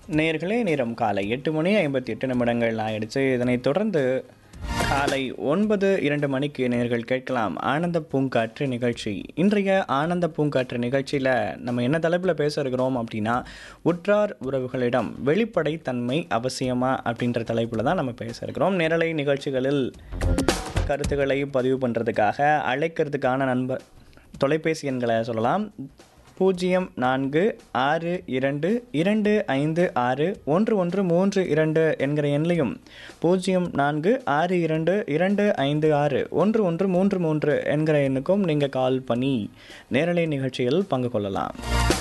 நேர்களே நேரம் காலை எட்டு மணி ஐம்பத்தி எட்டு நிமிடங்கள் ஆயிடுச்சு இதனைத் தொடர்ந்து காலை ஒன்பது இரண்டு மணிக்கு நேர்கள் கேட்கலாம் ஆனந்த பூங்காற்று நிகழ்ச்சி இன்றைய ஆனந்த பூங்காற்று நிகழ்ச்சியில் நம்ம என்ன தலைப்பில் பேச இருக்கிறோம் அப்படின்னா உற்றார் உறவுகளிடம் வெளிப்படைத்தன்மை அவசியமா அப்படின்ற தலைப்பில் தான் நம்ம பேச இருக்கிறோம் நேரலை நிகழ்ச்சிகளில் கருத்துக்களை பதிவு பண்ணுறதுக்காக அழைக்கிறதுக்கான நண்பர் தொலைபேசி எண்களை சொல்லலாம் பூஜ்ஜியம் நான்கு ஆறு இரண்டு இரண்டு ஐந்து ஆறு ஒன்று ஒன்று மூன்று இரண்டு என்கிற எண்ணையும் பூஜ்ஜியம் நான்கு ஆறு இரண்டு இரண்டு ஐந்து ஆறு ஒன்று ஒன்று மூன்று மூன்று என்கிற எண்ணுக்கும் நீங்கள் கால் பண்ணி நேரலை நிகழ்ச்சியில் பங்கு கொள்ளலாம்